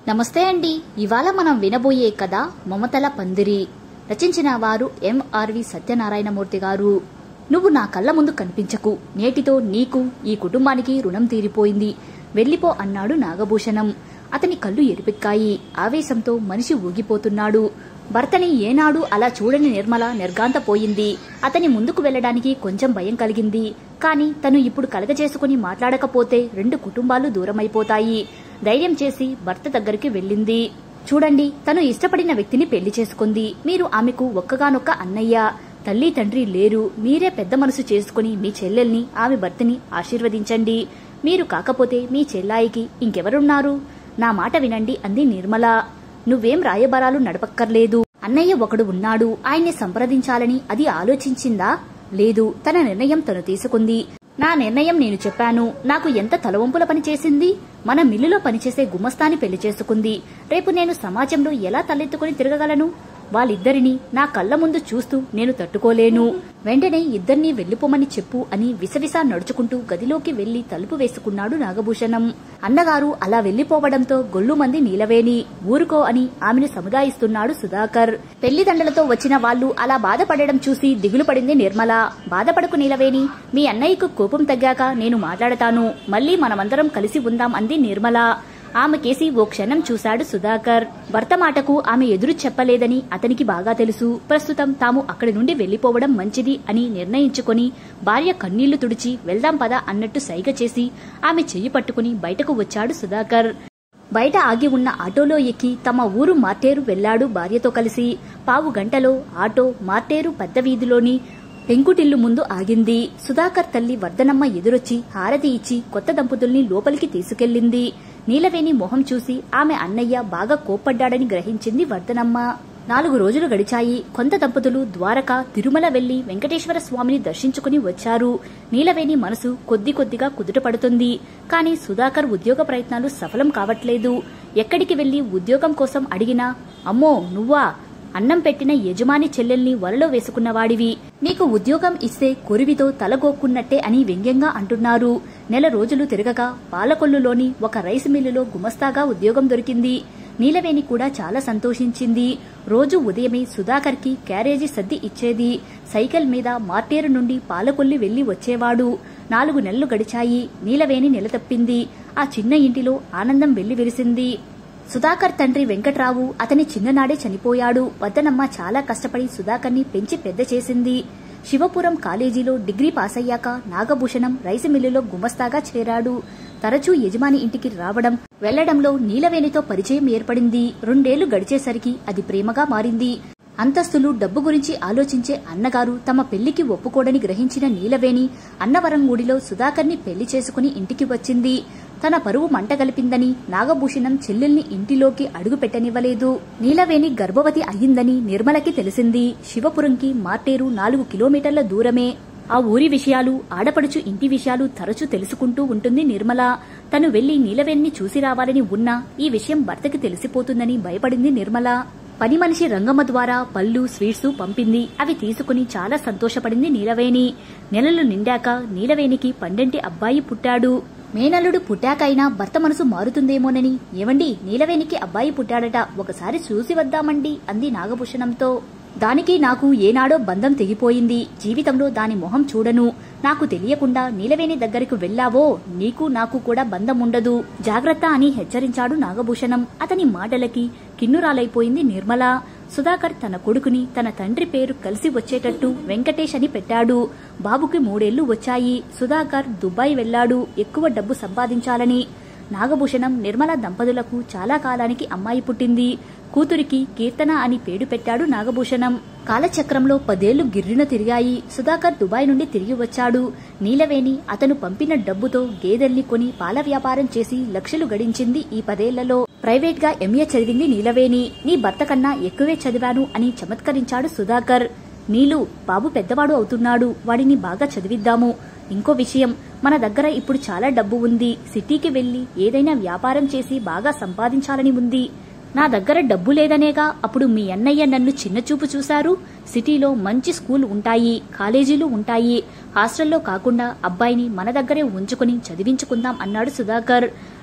నమస్తే అండి ఇవాళ మనం వినబోయే కథ మమతల పందిరి రచించిన వారు ఎంఆర్వి సత్యనారాయణమూర్తి గారు నువ్వు నా కళ్ళ ముందు కనిపించకు నేటితో నీకు ఈ కుటుంబానికి రుణం తీరిపోయింది వెళ్ళిపో అన్నాడు నాగభూషణం అతని కళ్ళు ఎరిపెక్కాయి ఆవేశంతో మనిషి ఊగిపోతున్నాడు భర్తని ఏనాడు అలా చూడని నిర్మల నిర్గాంతపోయింది అతని ముందుకు వెళ్ళడానికి కొంచెం భయం కలిగింది కాని తను ఇప్పుడు కలగజేసుకుని మాట్లాడకపోతే రెండు కుటుంబాలు దూరమైపోతాయి ధైర్యం చేసి భర్త దగ్గరికి వెళ్ళింది చూడండి తను ఇష్టపడిన వ్యక్తిని పెళ్లి చేసుకుంది మీరు ఆమెకు ఒక్కగానొక్క అన్నయ్య తల్లి తండ్రి లేరు మీరే పెద్ద మనసు చేసుకుని మీ చెల్లెల్ని ఆమె భర్తని ఆశీర్వదించండి మీరు కాకపోతే మీ చెల్లాయికి ఇంకెవరున్నారు నా మాట వినండి అంది నిర్మల నువ్వేం రాయబారాలు నడపక్కర్లేదు అన్నయ్య ఒకడు ఉన్నాడు ఆయన్ని సంప్రదించాలని అది ఆలోచించిందా లేదు తన నిర్ణయం తను తీసుకుంది నా నిర్ణయం నేను చెప్పాను నాకు ఎంత తలవంపుల పని చేసింది మన మిల్లులో పనిచేసే గుమస్తాని పెళ్లి చేసుకుంది రేపు నేను సమాజంలో ఎలా తలెత్తుకుని తిరగగలను వాళ్ళిద్దరిని నా కళ్ళ ముందు చూస్తూ నేను తట్టుకోలేను వెంటనే ఇద్దరినీ వెళ్లిపోమని చెప్పు అని విసవిసా నడుచుకుంటూ గదిలోకి వెళ్లి తలుపు వేసుకున్నాడు నాగభూషణం అన్నగారు అలా వెళ్లిపోవడంతో గొల్లుమంది నీలవేణి ఊరుకో అని ఆమెను సముదాయిస్తున్నాడు సుధాకర్ పెళ్లి దండలతో వచ్చిన వాళ్ళు అలా బాధపడడం చూసి దిగులు పడింది నిర్మల బాధపడకు నీలవేణి మీ అన్నయ్యకు కోపం తగ్గాక నేను మాట్లాడతాను మళ్ళీ మనమందరం కలిసి ఉందాం అంది నిర్మల ఆమె కేసి ఓ క్షణం చూశాడు సుధాకర్ భర్త మాటకు ఆమె ఎదురు చెప్పలేదని అతనికి బాగా తెలుసు ప్రస్తుతం తాము అక్కడి నుండి వెళ్లిపోవడం మంచిది అని నిర్ణయించుకొని భార్య కన్నీళ్లు తుడిచి వెళ్దాం పద అన్నట్టు సైగ చేసి ఆమె చెయ్యి పట్టుకుని బయటకు వచ్చాడు సుధాకర్ బయట ఆగి ఉన్న ఆటోలో ఎక్కి తమ ఊరు మార్టేరు వెళ్లాడు భార్యతో కలిసి పావు గంటలో ఆటో మార్టేరు పెద్ద వీధిలోని పెంకుటిల్లు ముందు ఆగింది సుధాకర్ తల్లి వర్ధనమ్మ ఎదురొచ్చి హారతి ఇచ్చి కొత్త దంపతుల్ని లోపలికి తీసుకెళ్లింది నీలవేణి మొహం చూసి ఆమె అన్నయ్య బాగా కోప్పడ్డాడని గ్రహించింది వర్ధనమ్మ నాలుగు రోజులు గడిచాయి కొంత దంపతులు ద్వారక తిరుమల వెళ్లి వెంకటేశ్వర స్వామిని దర్శించుకుని వచ్చారు నీలవేణి మనసు కొద్ది కొద్దిగా కుదుటపడుతుంది కాని సుధాకర్ ఉద్యోగ ప్రయత్నాలు సఫలం కావట్లేదు ఎక్కడికి వెళ్లి ఉద్యోగం కోసం అడిగినా అమ్మో నువ్వా అన్నం పెట్టిన యజమాని చెల్లెల్ని వలలో వేసుకున్నవాడివి నీకు ఉద్యోగం ఇస్తే కొరివితో తలగోక్కున్నట్టే అని వ్యంగ్యంగా అంటున్నారు నెల రోజులు తిరగక పాలకొల్లులోని ఒక రైస్ మిల్లులో గుమస్తాగా ఉద్యోగం దొరికింది నీలవేణి కూడా చాలా సంతోషించింది రోజు ఉదయమే సుధాకర్కి క్యారేజీ సర్ది ఇచ్చేది సైకిల్ మీద మార్టేరు నుండి పాలకొల్లి వెళ్లి వచ్చేవాడు నాలుగు నెలలు గడిచాయి నీలవేణి నిలతప్పింది ఆ చిన్న ఇంటిలో ఆనందం వెళ్లి విరిసింది సుధాకర్ తండ్రి వెంకట్రావు అతని చిన్ననాడే చనిపోయాడు వద్దనమ్మ చాలా కష్టపడి సుధాకర్ని పెంచి పెద్ద చేసింది శివపురం కాలేజీలో డిగ్రీ పాసయ్యాక నాగభూషణం రైసు మిల్లులో గుమస్తాగా చేరాడు తరచూ యజమాని ఇంటికి రావడం వెళ్లడంలో నీలవేణితో పరిచయం ఏర్పడింది రెండేళ్లు గడిచేసరికి అది ప్రేమగా మారింది అంతస్తులు డబ్బు గురించి ఆలోచించే అన్నగారు తమ పెళ్లికి ఒప్పుకోడని గ్రహించిన నీలవేణి అన్నవరంగూడిలో సుధాకర్ని పెళ్లి చేసుకుని ఇంటికి వచ్చింది తన పరువు మంటగలిపిందని నాగభూషణం చెల్లెల్ని ఇంటిలోకి అడుగు పెట్టనివ్వలేదు నీలవేణి గర్భవతి అయ్యిందని నిర్మలకి తెలిసింది శివపురంకి మార్టేరు నాలుగు కిలోమీటర్ల దూరమే ఆ ఊరి విషయాలు ఆడపడుచు ఇంటి విషయాలు తరచూ తెలుసుకుంటూ ఉంటుంది నిర్మల తను వెళ్లి నీలవేణిని చూసి రావాలని ఉన్నా ఈ విషయం భర్తకి తెలిసిపోతుందని భయపడింది నిర్మల పని మనిషి రంగమ్మ ద్వారా పళ్ళు స్వీట్స్ పంపింది అవి తీసుకుని చాలా సంతోషపడింది నీలవేణి నెలలు నిండాక నీలవేణికి పండంటి అబ్బాయి పుట్టాడు మేనల్లుడు పుట్టాకైనా భర్త మనసు మారుతుందేమోనని ఏమండి నీలవేణికి అబ్బాయి పుట్టాడట ఒకసారి చూసి వద్దామండి అంది నాగభూషణంతో దానికి నాకు ఏనాడో బంధం తెగిపోయింది జీవితంలో దాని మొహం చూడను నాకు తెలియకుండా నీలవేణి దగ్గరకు వెళ్లావో నీకు నాకు కూడా బంధం ఉండదు జాగ్రత్త అని హెచ్చరించాడు నాగభూషణం అతని మాటలకి కిన్నురాలైపోయింది నిర్మల సుధాకర్ తన కొడుకుని తన తండ్రి పేరు కలిసి వచ్చేటట్టు వెంకటేష్ అని పెట్టాడు బాబుకి మూడేళ్లు వచ్చాయి సుధాకర్ దుబాయ్ వెళ్లాడు ఎక్కువ డబ్బు సంపాదించాలని నాగభూషణం నిర్మల దంపతులకు చాలా కాలానికి అమ్మాయి పుట్టింది కూతురికి కీర్తన అని పేరు పెట్టాడు నాగభూషణం కాలచక్రంలో పదేళ్లు గిర్రిన తిరిగాయి సుధాకర్ దుబాయ్ నుండి తిరిగి వచ్చాడు నీలవేణి అతను పంపిన డబ్బుతో గేదెల్ని కొని పాల వ్యాపారం చేసి లక్షలు గడించింది ఈ పదేళ్లలో ప్రైవేట్ గా ఎంఏ చదివింది నీలవేణి నీ భర్త కన్నా ఎక్కువే చదివాను అని చమత్కరించాడు సుధాకర్ నీలు బాబు పెద్దవాడు అవుతున్నాడు వాడిని బాగా చదివిద్దాము ఇంకో విషయం మన దగ్గర ఇప్పుడు చాలా డబ్బు ఉంది సిటీకి వెళ్లి ఏదైనా వ్యాపారం చేసి బాగా సంపాదించాలని ఉంది నా దగ్గర డబ్బు లేదనేగా అప్పుడు మీ అన్నయ్య నన్ను చిన్నచూపు చూశారు సిటీలో మంచి స్కూల్ ఉంటాయి కాలేజీలు ఉంటాయి హాస్టల్లో కాకుండా అబ్బాయిని మన దగ్గరే ఉంచుకుని చదివించుకుందాం అన్నాడు సుధాకర్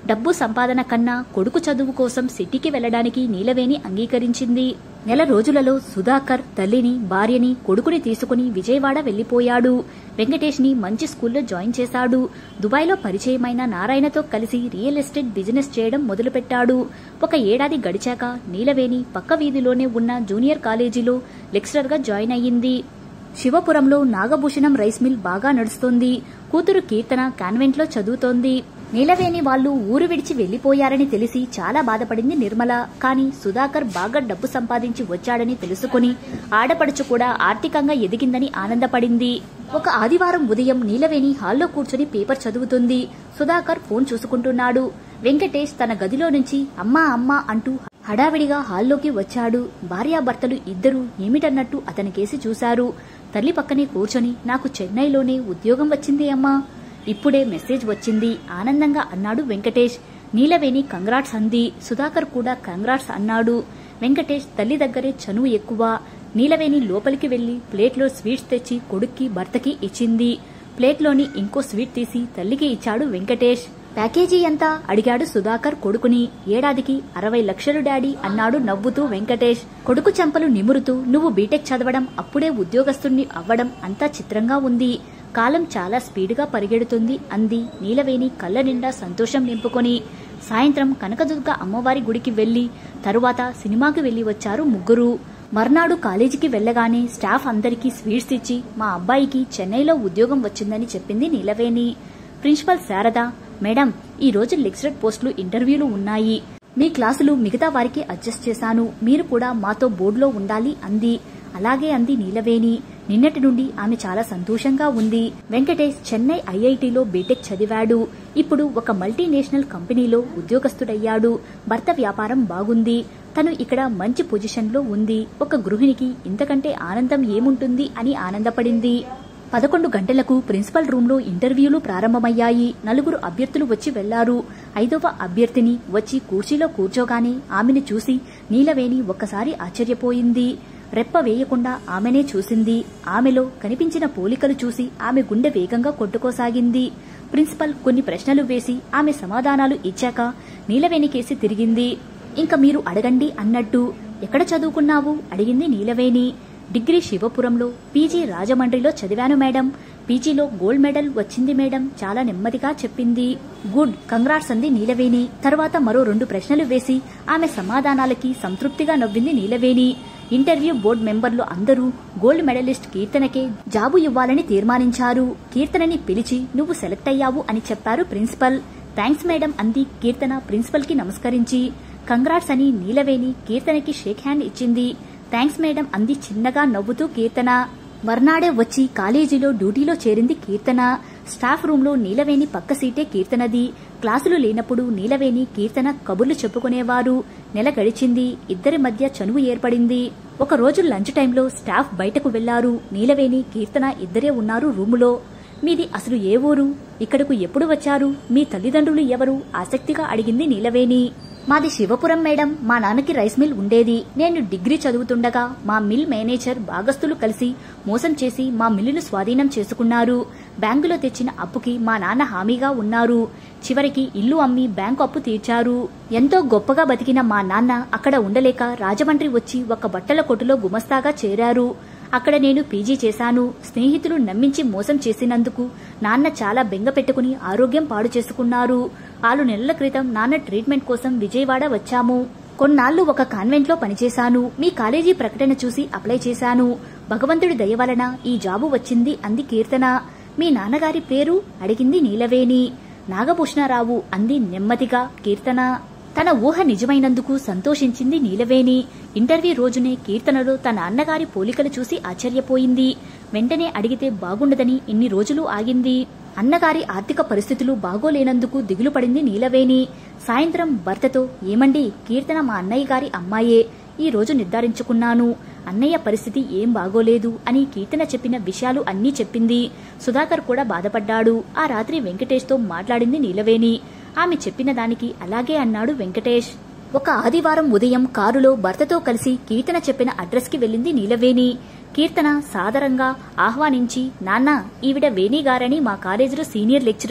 డబ్బు సంపాదన కన్నా కొడుకు చదువు కోసం సిటీకి వెళ్లడానికి నీలవేణి అంగీకరించింది నెల రోజులలో సుధాకర్ తల్లిని భార్యని కొడుకుని తీసుకుని విజయవాడ వెళ్లిపోయాడు వెంకటేష్ ని మంచి స్కూల్లో జాయిన్ చేశాడు దుబాయ్లో పరిచయమైన నారాయణతో కలిసి రియల్ ఎస్టేట్ బిజినెస్ చేయడం మొదలుపెట్టాడు ఒక ఏడాది గడిచాక నీలవేణి పక్క వీధిలోనే ఉన్న జూనియర్ కాలేజీలో లెక్చరర్గా జాయిన్ అయ్యింది శివపురంలో నాగభూషణం రైస్ మిల్ బాగా నడుస్తోంది కూతురు కీర్తన కాన్వెంట్లో చదువుతోంది నీలవేణి వాళ్ళు ఊరు విడిచి వెళ్లిపోయారని తెలిసి చాలా బాధపడింది నిర్మల కానీ సుధాకర్ బాగా డబ్బు సంపాదించి వచ్చాడని తెలుసుకుని ఆడపడుచు కూడా ఆర్థికంగా ఎదిగిందని ఆనందపడింది ఒక ఆదివారం ఉదయం నీలవేణి హాల్లో కూర్చుని పేపర్ చదువుతుంది సుధాకర్ ఫోన్ చూసుకుంటున్నాడు వెంకటేష్ తన గదిలో నుంచి అమ్మా అమ్మా అంటూ హడావిడిగా హాల్లోకి వచ్చాడు భార్యాభర్తలు ఇద్దరూ ఏమిటన్నట్టు అతనికేసి చూశారు తల్లి పక్కనే కూర్చొని నాకు చెన్నైలోనే ఉద్యోగం వచ్చింది అమ్మా ఇప్పుడే మెసేజ్ వచ్చింది ఆనందంగా అన్నాడు వెంకటేష్ నీలవేణి కంగ్రాట్స్ అంది సుధాకర్ కూడా కంగ్రాట్స్ అన్నాడు వెంకటేష్ తల్లి దగ్గరే చనువు ఎక్కువ నీలవేణి లోపలికి వెళ్లి ప్లేట్లో స్వీట్స్ తెచ్చి కొడుక్కి భర్తకి ఇచ్చింది ప్లేట్లోని ఇంకో స్వీట్ తీసి తల్లికి ఇచ్చాడు వెంకటేష్ ప్యాకేజీ ఎంత అడిగాడు సుధాకర్ కొడుకుని ఏడాదికి అరవై లక్షలు డాడీ అన్నాడు నవ్వుతూ వెంకటేష్ కొడుకు చెంపలు నిమురుతూ నువ్వు బీటెక్ చదవడం అప్పుడే ఉద్యోగస్తుణ్ణి అవ్వడం అంతా చిత్రంగా ఉంది కాలం చాలా స్పీడుగా పరిగెడుతుంది అంది నీలవేణి కళ్ళ నిండా సంతోషం నింపుకొని సాయంత్రం కనకదుర్గ అమ్మవారి గుడికి వెళ్లి తరువాత సినిమాకి వెళ్లి వచ్చారు ముగ్గురు మర్నాడు కాలేజీకి వెళ్లగానే స్టాఫ్ అందరికీ స్వీట్స్ ఇచ్చి మా అబ్బాయికి చెన్నైలో ఉద్యోగం వచ్చిందని చెప్పింది నీలవేణి ప్రిన్సిపల్ శారద మేడం ఈ రోజు లెక్చరర్ పోస్టులు ఇంటర్వ్యూలు ఉన్నాయి మీ క్లాసులు మిగతా వారికి అడ్జస్ట్ చేశాను మీరు కూడా మాతో బోర్డులో ఉండాలి అంది అలాగే అంది నీలవేణి నిన్నటి నుండి ఆమె చాలా సంతోషంగా ఉంది వెంకటేష్ చెన్నై ఐఐటిలో బీటెక్ చదివాడు ఇప్పుడు ఒక మల్టీనేషనల్ కంపెనీలో ఉద్యోగస్తుడయ్యాడు భర్త వ్యాపారం బాగుంది తను ఇక్కడ మంచి పొజిషన్లో ఉంది ఒక గృహిణికి ఇంతకంటే ఆనందం ఏముంటుంది అని ఆనందపడింది పదకొండు గంటలకు ప్రిన్సిపల్ రూంలో ఇంటర్వ్యూలు ప్రారంభమయ్యాయి నలుగురు అభ్యర్థులు వచ్చి వెళ్లారు ఐదవ అభ్యర్థిని వచ్చి కుర్చీలో కూర్చోగానే ఆమెను చూసి నీలవేణి ఒక్కసారి ఆశ్చర్యపోయింది రెప్ప వేయకుండా ఆమెనే చూసింది ఆమెలో కనిపించిన పోలికలు చూసి ఆమె గుండె వేగంగా కొట్టుకోసాగింది ప్రిన్సిపల్ కొన్ని ప్రశ్నలు వేసి ఆమె సమాధానాలు ఇచ్చాక నీలవేణికేసి తిరిగింది ఇంక మీరు అడగండి అన్నట్టు ఎక్కడ చదువుకున్నావు అడిగింది నీలవేణి డిగ్రీ శివపురంలో పీజీ రాజమండ్రిలో చదివాను మేడం పీజీలో గోల్డ్ మెడల్ వచ్చింది మేడం చాలా నెమ్మదిగా చెప్పింది గుడ్ కంగ్రాట్స్ అంది నీలవేణి తర్వాత మరో రెండు ప్రశ్నలు వేసి ఆమె సమాధానాలకి సంతృప్తిగా నవ్వింది నీలవేణి ఇంటర్వ్యూ బోర్డు మెంబర్లు అందరూ గోల్డ్ మెడలిస్ట్ కీర్తనకే జాబు ఇవ్వాలని తీర్మానించారు కీర్తనని పిలిచి నువ్వు సెలెక్ట్ అయ్యావు అని చెప్పారు ప్రిన్సిపల్ థ్యాంక్స్ మేడం అంది కీర్తన ప్రిన్సిపల్ కి నమస్కరించి కంగ్రాట్స్ అని నీలవేణి కీర్తనకి షేక్ హ్యాండ్ ఇచ్చింది థ్యాంక్స్ మేడం అంది చిన్నగా నవ్వుతూ కీర్తన మర్నాడే వచ్చి కాలేజీలో డ్యూటీలో చేరింది కీర్తన స్టాఫ్ రూంలో నీలవేణి పక్క సీటే కీర్తనది క్లాసులు లేనప్పుడు నీలవేణి కీర్తన కబుర్లు చెప్పుకునేవారు నెల గడిచింది ఇద్దరి మధ్య చనువు ఏర్పడింది ఒక రోజు లంచ్ టైంలో స్టాఫ్ బయటకు వెళ్లారు నీలవేణి కీర్తన ఇద్దరే ఉన్నారు రూములో మీది అసలు ఏ ఊరు ఇక్కడకు ఎప్పుడు వచ్చారు మీ తల్లిదండ్రులు ఎవరు ఆసక్తిగా అడిగింది నీలవేణి మాది శివపురం మేడం మా నాన్నకి రైస్ మిల్ ఉండేది నేను డిగ్రీ చదువుతుండగా మా మిల్ మేనేజర్ భాగస్తులు కలిసి మోసం చేసి మా మిల్లును స్వాధీనం చేసుకున్నారు బ్యాంకులో తెచ్చిన అప్పుకి మా నాన్న హామీగా ఉన్నారు చివరికి ఇల్లు అమ్మి బ్యాంకు అప్పు తీర్చారు ఎంతో గొప్పగా బతికిన మా నాన్న అక్కడ ఉండలేక రాజమండ్రి వచ్చి ఒక బట్టల కొట్టులో గుమస్తాగా చేరారు అక్కడ నేను పీజీ చేశాను స్నేహితులు నమ్మించి మోసం చేసినందుకు నాన్న చాలా బెంగ పెట్టుకుని ఆరోగ్యం పాడు చేసుకున్నారు ఆరు నెలల క్రితం నాన్న ట్రీట్మెంట్ కోసం విజయవాడ వచ్చాము కొన్నాళ్లు ఒక కాన్వెంట్లో పనిచేశాను మీ కాలేజీ ప్రకటన చూసి అప్లై చేశాను భగవంతుడి దయ వలన ఈ జాబు వచ్చింది అంది కీర్తన మీ నాన్నగారి పేరు అడిగింది నీలవేణి నాగభూషణరావు అంది నెమ్మదిగా కీర్తన తన ఊహ నిజమైనందుకు సంతోషించింది నీలవేణి ఇంటర్వ్యూ రోజునే కీర్తనలో తన అన్నగారి పోలికలు చూసి ఆశ్చర్యపోయింది వెంటనే అడిగితే బాగుండదని ఇన్ని రోజులు ఆగింది అన్నగారి ఆర్థిక పరిస్థితులు బాగోలేనందుకు దిగులు పడింది నీలవేణి సాయంత్రం భర్తతో ఏమండి కీర్తన మా అన్నయ్య గారి అమ్మాయే ఈ రోజు నిర్ధారించుకున్నాను అన్నయ్య పరిస్థితి ఏం బాగోలేదు అని కీర్తన చెప్పిన విషయాలు అన్నీ చెప్పింది సుధాకర్ కూడా బాధపడ్డాడు ఆ రాత్రి వెంకటేష్తో మాట్లాడింది నీలవేణి ఆమె చెప్పిన దానికి అలాగే అన్నాడు వెంకటేష్ ఒక ఆదివారం ఉదయం కారులో భర్తతో కలిసి కీర్తన చెప్పిన అడ్రస్కి వెళ్ళింది నీలవేణి కీర్తన సాదరంగా ఆహ్వానించి నాన్న ఈవిడ వేణిగారని మా కాలేజీలో సీనియర్ లెక్చరర్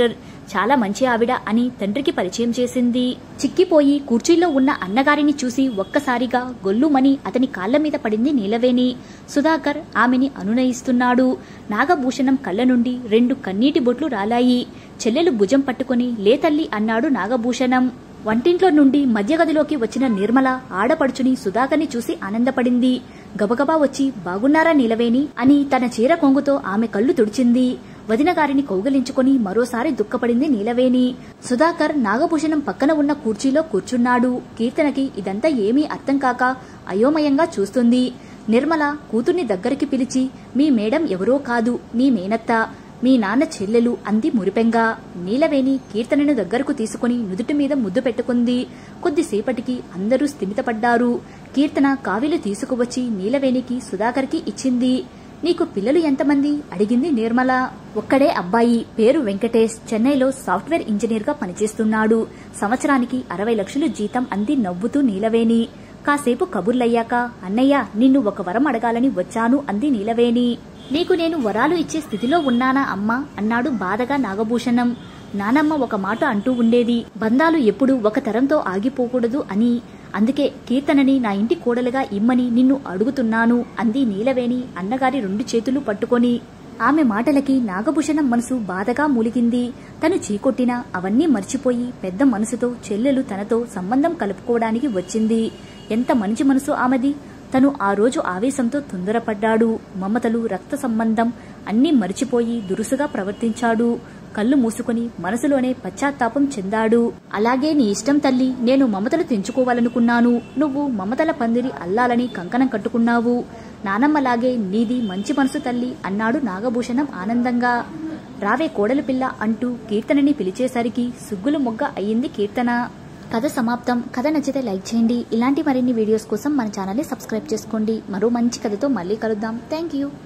చాలా మంచి ఆవిడ అని తండ్రికి పరిచయం చేసింది చిక్కిపోయి కుర్చీలో ఉన్న అన్నగారిని చూసి ఒక్కసారిగా గొల్లుమని అతని కాళ్ల మీద పడింది నీలవేణి సుధాకర్ ఆమెని అనునయిస్తున్నాడు నాగభూషణం కళ్ళ నుండి రెండు కన్నీటి బొట్లు రాలాయి చెల్లెలు భుజం పట్టుకుని లేతల్లి అన్నాడు నాగభూషణం వంటింట్లో నుండి మధ్యగదిలోకి వచ్చిన నిర్మల ఆడపడుచుని సుధాకర్ని చూసి ఆనందపడింది గబగబా వచ్చి బాగున్నారా నీలవేణి అని తన చీర కొంగుతో ఆమె కళ్ళు తుడిచింది వదిన గారిని కౌగలించుకుని మరోసారి దుఃఖపడింది నీలవేణి సుధాకర్ నాగభూషణం పక్కన ఉన్న కుర్చీలో కూర్చున్నాడు కీర్తనకి ఇదంతా ఏమీ అర్థం కాక అయోమయంగా చూస్తుంది నిర్మల కూతుర్ని దగ్గరికి పిలిచి మీ మేడం ఎవరో కాదు మీ మేనత్త మీ నాన్న చెల్లెలు అంది మురిపెంగా నీలవేణి కీర్తనను దగ్గరకు తీసుకుని నుదుటి మీద ముద్దు పెట్టుకుంది కొద్దిసేపటికి అందరూ స్థిమితపడ్డారు కీర్తన కావిలు తీసుకువచ్చి నీలవేణికి సుధాకర్కి ఇచ్చింది నీకు పిల్లలు ఎంతమంది అడిగింది నిర్మల ఒక్కడే అబ్బాయి పేరు వెంకటేష్ చెన్నైలో సాఫ్ట్వేర్ ఇంజనీర్ గా పనిచేస్తున్నాడు సంవత్సరానికి అరవై లక్షలు జీతం అంది నవ్వుతూ నీలవేణి కాసేపు కబుర్లయ్యాక అన్నయ్య నిన్ను ఒక వరం అడగాలని వచ్చాను అంది నీలవేణి నీకు నేను వరాలు ఇచ్చే స్థితిలో ఉన్నానా అమ్మా అన్నాడు బాధగా నాగభూషణం నానమ్మ ఒక మాట అంటూ ఉండేది బంధాలు ఎప్పుడూ ఒక తరంతో ఆగిపోకూడదు అని అందుకే కీర్తనని నా ఇంటి కోడలుగా ఇమ్మని నిన్ను అడుగుతున్నాను అంది నీలవేణి అన్నగారి రెండు చేతులు పట్టుకొని ఆమె మాటలకి నాగభూషణం మనసు బాధగా మూలిగింది తను చీకొట్టినా అవన్నీ మర్చిపోయి పెద్ద మనసుతో చెల్లెలు తనతో సంబంధం కలుపుకోవడానికి వచ్చింది ఎంత మంచి మనసు ఆమెది తను ఆ రోజు ఆవేశంతో తొందరపడ్డాడు మమతలు రక్త సంబంధం అన్నీ మరిచిపోయి దురుసుగా ప్రవర్తించాడు కళ్ళు మూసుకుని మనసులోనే పశ్చాత్తాపం చెందాడు అలాగే నీ ఇష్టం తల్లి నేను మమతలు తెంచుకోవాలనుకున్నాను నువ్వు మమతల పందిరి అల్లాలని కంకణం కట్టుకున్నావు నానమ్మలాగే నీది మంచి మనసు తల్లి అన్నాడు నాగభూషణం ఆనందంగా రావే కోడలు పిల్ల అంటూ కీర్తనని పిలిచేసరికి సుగ్గులు మొగ్గ అయ్యింది కీర్తన కథ సమాప్తం కథ నచ్చితే లైక్ చేయండి ఇలాంటి మరిన్ని వీడియోస్ కోసం మన ఛానల్ని సబ్స్క్రైబ్ చేసుకోండి మరో మంచి కథతో మళ్ళీ కలుద్దాం థ్యాంక్ యూ